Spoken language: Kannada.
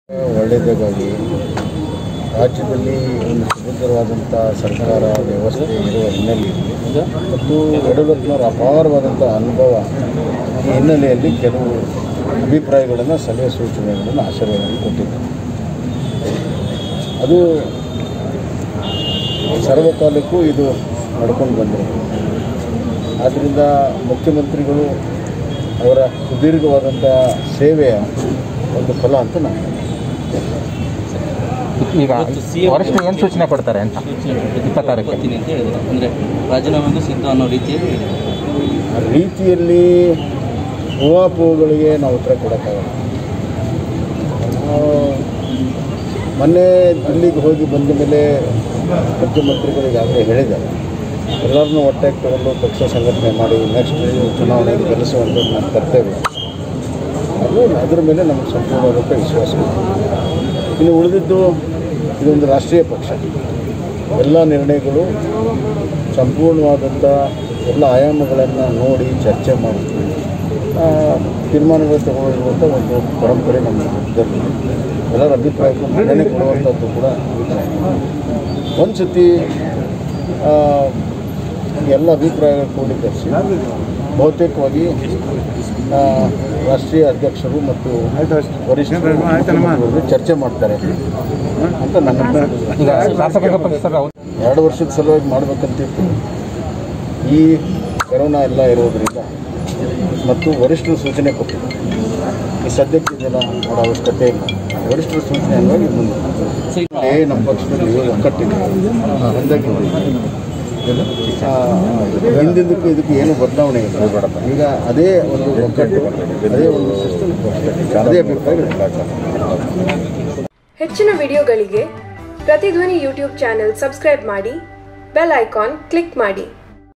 ಒಳ್ಳೆಯದಾಗಿ ರಾಜ್ಯದಲ್ಲಿ ಒಂದು ಸುಭದ್ರವಾದಂಥ ಸರ್ಕಾರ ವ್ಯವಸ್ಥೆ ಇರುವ ಹಿನ್ನೆಲೆಯಲ್ಲಿ ಮತ್ತು ಯಡಿಯೂರಪ್ಪನವರ ಅಪಾರವಾದಂಥ ಅನುಭವ ಈ ಹಿನ್ನೆಲೆಯಲ್ಲಿ ಕೆಲವು ಅಭಿಪ್ರಾಯಗಳನ್ನು ಸಲಹೆ ಸೂಚನೆಗಳನ್ನು ಆಶೀರ್ವಾದವನ್ನು ಕೊಟ್ಟಿದ್ದಾರೆ ಅದು ಸರ್ವಕಾಲಕ್ಕೂ ಇದು ನಡ್ಕೊಂಡು ಬಂದಿದೆ ಆದ್ದರಿಂದ ಮುಖ್ಯಮಂತ್ರಿಗಳು ಅವರ ಸುದೀರ್ಘವಾದಂಥ ಸೇವೆಯ ಒಂದು ಫಲ ಅಂತ ನಾನು ಈಗ ವರಿಷ್ಠರು ಏನು ಸೂಚನೆ ಕೊಡ್ತಾರೆ ಅಂತ ಇಪ್ಪತ್ತಾರಕ್ಕೆ ಬರ್ತೀನಿ ಅಂತ ಹೇಳಿದ್ರು ಅಂದರೆ ರಾಜೀನಾಮೆಗೂ ಸಿದ್ಧ ಅನ್ನೋ ರೀತಿಯಲ್ಲಿ ಹೇಳಿದ್ರು ಆ ರೀತಿಯಲ್ಲಿ ಊಹಾಪೋಹಗಳಿಗೆ ನಾವು ಉತ್ತರ ಕೊಡೋಕ್ಕಾಗಲ್ಲ ಆ, ಮೊನ್ನೆ ದಿಲ್ಲಿಗೆ ಹೋಗಿ ಬಂದ ಮೇಲೆ ಮುಖ್ಯಮಂತ್ರಿಗಳು ಈಗಾಗಲೇ ಹೇಳಿದ್ದಾರೆ ಎಲ್ಲರನ್ನೂ ಒಟ್ಟಾಗಿ ತಗೊಂಡು ಪಕ್ಷ ಸಂಘಟನೆ ಮಾಡಿ ನೆಕ್ಸ್ಟ್ ಚುನಾವಣೆಗೆ ಗೆಲ್ಲಿಸುವಂಥದ್ದು ನಮ್ಮ ಕರ್ತವ್ಯ ಅದು ಅದರ ಮೇಲೆ ನಮಗೆ ಸಂಪೂರ್ಣವಾದಂಥ ವಿಶ್ವಾಸ ಇದೆ. ಇನ್ನು ಉಳಿದಿದ್ದು ಇದೊಂದು ರಾಷ್ಟ್ರೀಯ ಪಕ್ಷ ಎಲ್ಲ ನಿರ್ಣಯಗಳು ಸಂಪೂರ್ಣವಾದಂಥ ಎಲ್ಲ ಆಯಾಮಗಳನ್ನು ನೋಡಿ ಚರ್ಚೆ ಮಾಡಿ ಆ, ತೀರ್ಮಾನಗಳು ತಗೊಳ್ಳುವಂಥ ಒಂದು ಪರಂಪರೆ ನಮ್ಮ ಇದರಲ್ಲಿ ಎಲ್ಲರ ಅಭಿಪ್ರಾಯಕ್ಕೂ ಮನ್ನಣೆ ಕೊಡುವಂಥದ್ದು ಕೂಡ ಅಭಿಪ್ರಾಯ ಒಂದು ಸತಿ ಆ, ಎಲ್ಲ ಅಭಿಪ್ರಾಯಗಳು ಕ್ರೋಢೀಕರಿಸಿ ಬಹುತೇಕವಾಗಿ ಆ, ರಾಷ್ಟ್ರೀಯ ಅಧ್ಯಕ್ಷರು ಮತ್ತು ವರಿಷ್ಠರು ಮುಖ್ಯಮಂತ್ರಿಗಳು ಚರ್ಚೆ ಮಾಡ್ತಾರೆ ಅಂತ ನನ್ನ ಈಗ ಶಾಸಕಾಂಗ ಪಕ್ಷದ ಎರಡು ವರ್ಷದ ಸಲುವಾಗಿ ಮಾಡ್ಬೇಕಂತಿತ್ತು ಈ ಕರೋನಾ ಎಲ್ಲ ಇರೋದ್ರಿಂದ ಮತ್ತು ವರಿಷ್ಠರು ಸೂಚನೆ ಕೊಟ್ಟಿದ್ದಾರೆ ಈ ಸದ್ಯಕ್ಕೆ ಇದೆಲ್ಲ ಮಾಡೋ ಅವಶ್ಯಕತೆ ಇಲ್ಲ ವರಿಷ್ಠರ ಸೂಚನೆ ಅನ್ವಾಗಿ ಮುಂದೆ ಸೊ ಈಗ ಏ ನಮ್ಮ ಪಕ್ಷದಲ್ಲಿ ಒಕ್ಕಟ್ಟಿದೆ ಒಂದಾಗಿದೆ ಆ, ಹಿಂದಿದ್ದಕ್ಕೂ ಇದಕ್ಕೆ ಏನು ಬದಲಾವಣೆ ಇಲ್ಲ ಈಗ ಅದೇ ಒಂದು ಒಕ್ಕಟ್ಟು ಅದೇ ಒಂದು ಸಿಸ್ಟಮ್ ಅದೇ ಅಭಿಪ್ರಾಯ ಹೆಚ್ಚಿನ ವಿಡಿಯೋಗಳಿಗೆ ಪ್ರತಿಧ್ವನಿ ಯೂಟ್ಯೂಬ್ ಚಾನೆಲ್ ಸಬ್ಸ್ಕ್ರೈಬ್ ಮಾಡಿ ಬೆಲ್ ಐಕಾನ್ ಕ್ಲಿಕ್ ಮಾಡಿ